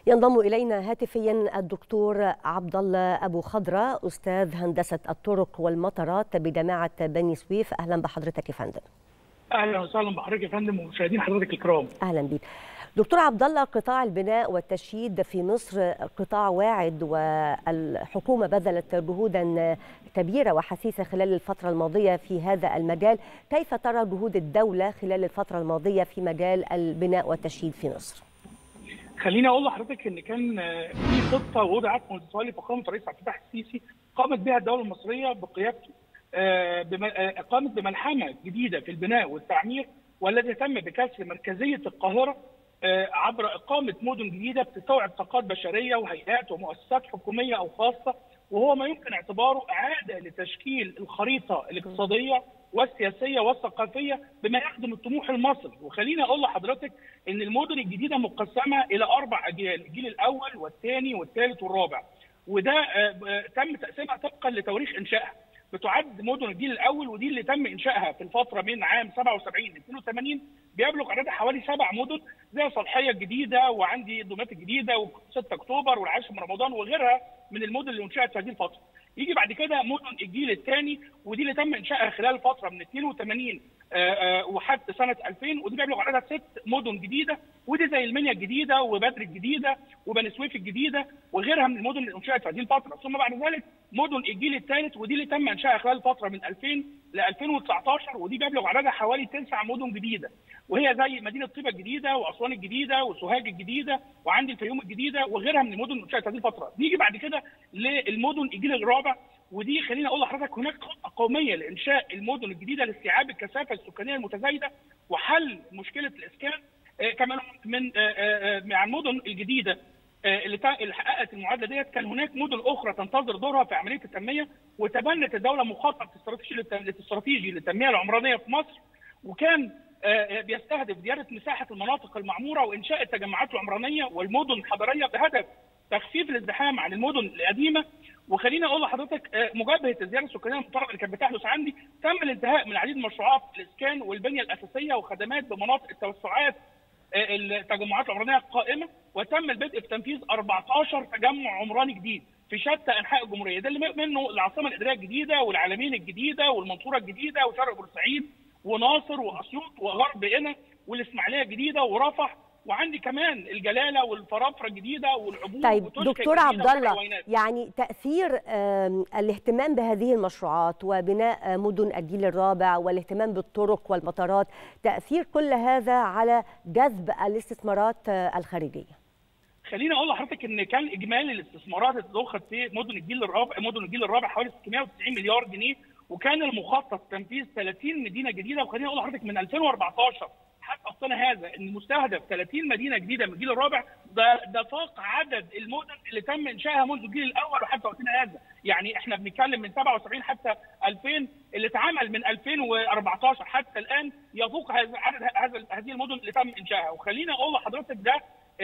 ينضم الينا هاتفيا الدكتور عبد الله ابو خضره استاذ هندسه الطرق والمطارات بجامعه بني سويف اهلا بحضرتك يا فندم اهلا وسهلا بحضرتك يا فندم ومشاهدين حضرتك الكرام اهلا بيك دكتور عبد الله قطاع البناء والتشييد في مصر قطاع واعد والحكومه بذلت جهودا كبيره وحثيثه خلال الفتره الماضيه في هذا المجال كيف ترى جهود الدوله خلال الفتره الماضيه في مجال البناء والتشييد في مصر خليني اقول لحضرتك ان كان في خطه وضعت منذ حوالي فخامه الرئيس عبد الفتاح السيسي قامت بها الدوله المصريه بقيادته قامت بملحمه جديده في البناء والتعمير والذي تم بكسر مركزيه القاهره عبر اقامه مدن جديده بتستوعب طاقات بشريه وهيئات ومؤسسات حكوميه او خاصه وهو ما يمكن اعتباره اعاده لتشكيل الخريطه الاقتصاديه والسياسيه والثقافيه بما يخدم الطموح المصري وخليني اقول لحضرتك ان المدن الجديده مقسمه الى اربع اجيال الجيل الاول والثاني والثالث والرابع وده تم تقسيمها طبقا لتواريخ انشائها بتعد مدن الجيل الاول ودي اللي تم انشائها في الفتره من عام 77 ل 82 بيبلغ عددها حوالي سبع مدن زي صالحيه الجديده وعندي دمياط الجديده و6 اكتوبر والعاشر من رمضان وغيرها من المدن اللي انشات في هذه الفتره. يجي بعد كده مدن الجيل الثاني ودي اللي تم انشائها خلال فتره من 82 وحتى سنه 2000 ودي بيبلغ عددها ست مدن جديده ودي زي المنيا الجديده وبدر الجديده وبني سويف الجديده وغيرها من المدن اللي انشات في هذه الفتره ثم بعد ذلك مدن الجيل الثالث ودي اللي تم انشائها خلال فتره من 2000 ل 2019 ودي بيبلغ عددها حوالي تسع مدن جديده وهي زي مدينه طيبه الجديده واسوان الجديده وسوهاج الجديده وعندي الفيوم الجديده وغيرها من المدن اللي انشات في هذه الفتره نيجي بعد كده للمدن الجيل الرابع ودي خليني اقول لحضرتك هناك خطه قوميه لانشاء المدن الجديده لاستيعاب الكثافه السكانيه المتزايده وحل مشكله الاسكان كمان من مع المدن الجديده اللي اللي حققت المعادله ديت كان هناك مدن اخرى تنتظر دورها في عمليه التنميه وتبنت الدوله مخطط استراتيجي استراتيجي للتنميه العمرانيه في مصر وكان بيستهدف زياده مساحه المناطق المعموره وانشاء التجمعات العمرانيه والمدن الحضريه بهدف تخفيف الازدحام عن المدن القديمه وخليني اقول لحضرتك مجابهه الزياده السكانيه المضطربه اللي كانت بتحدث عندي تم الانتهاء من العديد من مشروعات الاسكان والبنيه الاساسيه وخدمات بمناطق التوسعات التجمعات العمرانيه القائمه وتم البدء في تنفيذ 14 تجمع عمراني جديد في شتى انحاء الجمهوريه ده اللي منه العاصمه الاداريه الجديده والعلمين الجديده والمنصوره الجديده وشرق بورسعيد وناصر واسيوط وغرب قنا والاسماعيليه الجديده ورفح وعندي كمان الجلاله والفرافره الجديده والعبور طيب دكتور عبد الله يعني تاثير الاهتمام بهذه المشروعات وبناء مدن الجيل الرابع والاهتمام بالطرق والمطارات تاثير كل هذا على جذب الاستثمارات الخارجيه خليني اقول لحضرتك ان كان اجمالي الاستثمارات اللي اتضخت في مدن الجيل الرابع مدن الجيل الرابع حوالي 690 مليار جنيه وكان المخطط تنفيذ 30 مدينه جديده وخليني اقول لحضرتك من 2014 حتى وقتنا هذا ان مستهدف 30 مدينه جديده من الجيل الرابع ده ده فاق عدد المدن اللي تم انشائها منذ الجيل الاول وحتى وقتنا هذا، يعني احنا بنتكلم من 77 حتى 2000 اللي اتعمل من 2014 حتى الان يفوق هذا عدد هذا هذه المدن اللي تم انشائها، وخلينا اقول لحضرتك ده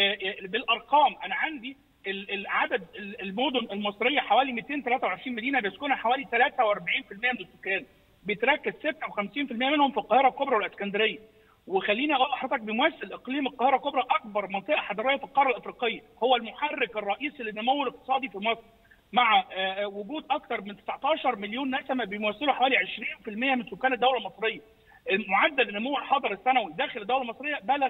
بالارقام انا عندي العدد المدن المصريه حوالي 223 مدينه بيسكنها حوالي 43% من السكان بتركز 56% منهم في القاهره الكبرى والاسكندريه وخليني اقول لحضرتك بيمثل اقليم القاهره الكبرى اكبر منطقه حضريه في القاره الافريقيه هو المحرك الرئيسي للنمو الاقتصادي في مصر مع وجود اكثر من 19 مليون نسمه بيمثلوا حوالي 20% من سكان الدوله المصريه معدل النمو الحضري السنوي داخل الدوله المصريه بلغ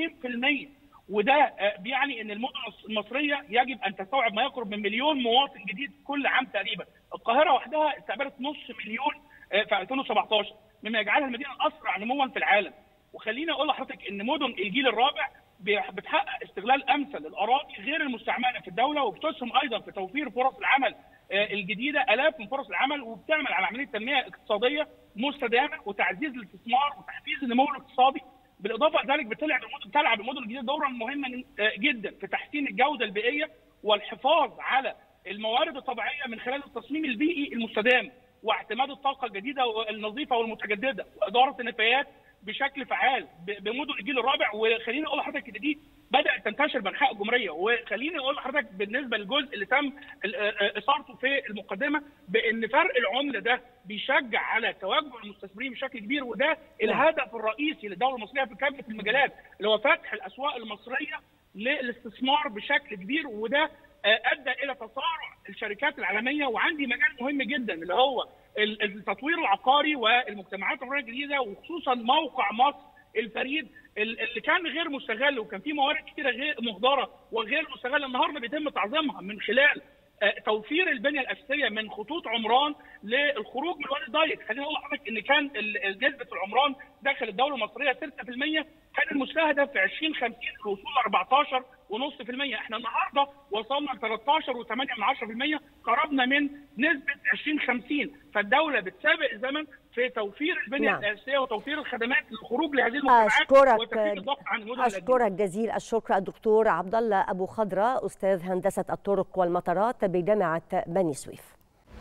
2% وده بيعني ان المدن المصريه يجب ان تستوعب ما يقرب من مليون مواطن جديد كل عام تقريبا القاهره وحدها استقبلت نص مليون في 2017 مما يجعلها المدينه الاسرع نموا في العالم وخليني اقول لحضرتك ان مدن الجيل الرابع بتحقق استغلال امثل للاراضي غير المستعمله في الدوله وبتسهم ايضا في توفير فرص العمل الجديده الاف من فرص العمل وبتعمل على عمليه تنميه اقتصاديه مستدامه وتعزيز الاستثمار وتحفيز النمو الاقتصادي بالاضافه لذلك بتلعب المدن تلعب المدن الجديده دورا مهما جدا في تحسين الجوده البيئيه والحفاظ على الموارد الطبيعيه من خلال التصميم البيئي المستدام واعتماد الطاقه الجديده والنظيفه والمتجدده واداره النفايات بشكل فعال بمدن الجيل الرابع وخليني اقول لحضرتك ان دي بدات تنتشر بانحاء الجمهوريه وخليني اقول لحضرتك بالنسبه للجزء اللي تم اثارته في المقدمه بان فرق العمله ده بيشجع على تواجد المستثمرين بشكل كبير وده الهدف الرئيسي للدوله المصريه في كافه المجالات اللي هو فتح الاسواق المصريه للاستثمار بشكل كبير وده ادى الى تسارع الشركات العالميه وعندي مجال مهم جدا اللي هو التطوير العقاري والمجتمعات العمرانيه الجديده وخصوصا موقع مصر الفريد اللي كان غير مستغل وكان فيه موارد كثيره غير مهدره وغير مستغله النهارده بيتم تعظيمها من خلال توفير البنيه الاساسيه من خطوط عمران للخروج من الوادي الضيق، خليني اقول لحضرتك ان كان نسبه العمران داخل الدوله المصريه 6% كان المستهدف في 2050 الوصول ل 14.5% احنا النهارده وصلنا ل 13.8% قربنا من نسبه 2050 فالدوله بتسابق الزمن في توفير البنيه نعم. الاساسيه وتوفير الخدمات للخروج لهذه المجتمعات اشكرك وتخفيف الضغط عن المدن اشكرك جزيل الشكر الدكتور عبد الله ابو خضره استاذ هندسه الطرق والمطارات بجامعه بني سويف